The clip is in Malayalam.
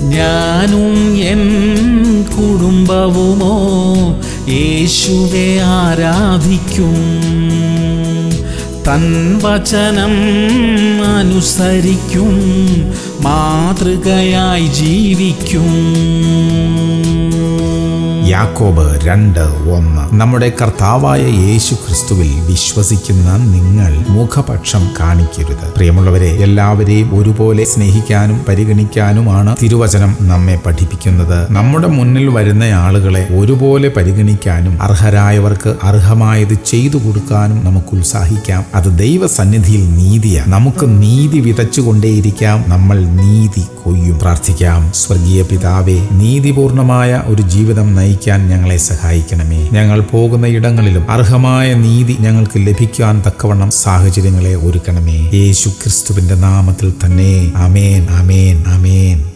ഞാനും എൻ കുടുംബവുമോ യേശുവെ ആരാധിക്കും തൻ വചനം അനുസരിക്കും മാതൃകയായി ജീവിക്കും യാക്കോബ് രണ്ട് ഒന്ന് നമ്മുടെ കർത്താവായ യേശു ക്രിസ്തുവിൽ വിശ്വസിക്കുന്ന നിങ്ങൾ മുഖപക്ഷം കാണിക്കരുത് പ്രിയമുള്ളവരെ എല്ലാവരെയും ഒരുപോലെ സ്നേഹിക്കാനും പരിഗണിക്കാനുമാണ് തിരുവചനം നമ്മെ പഠിപ്പിക്കുന്നത് നമ്മുടെ മുന്നിൽ വരുന്ന ആളുകളെ ഒരുപോലെ പരിഗണിക്കാനും അർഹരായവർക്ക് അർഹമായത് ചെയ്തു കൊടുക്കാനും നമുക്ക് ഉത്സാഹിക്കാം അത് ദൈവസന്നിധിയിൽ നീതിയാണ് നമുക്ക് നീതി വിതച്ചുകൊണ്ടേയിരിക്കാം നമ്മൾ നീതി കൊയ്യും പ്രാർത്ഥിക്കാം സ്വർഗീയ പിതാവേ നീതിപൂർണമായ ഒരു ജീവിതം നയിക്കാൻ ഞങ്ങളെ സഹായിക്കണമേ ഞങ്ങൾ പോകുന്ന ഇടങ്ങളിലും അർഹമായ നീതി ഞങ്ങൾക്ക് ലഭിക്കാൻ തക്കവണ്ണം സാഹചര്യങ്ങളെ ഒരുക്കണമേ യേശു ക്രിസ്തുവിന്റെ നാമത്തിൽ തന്നെ അമേൻ അമേൻ അമേൻ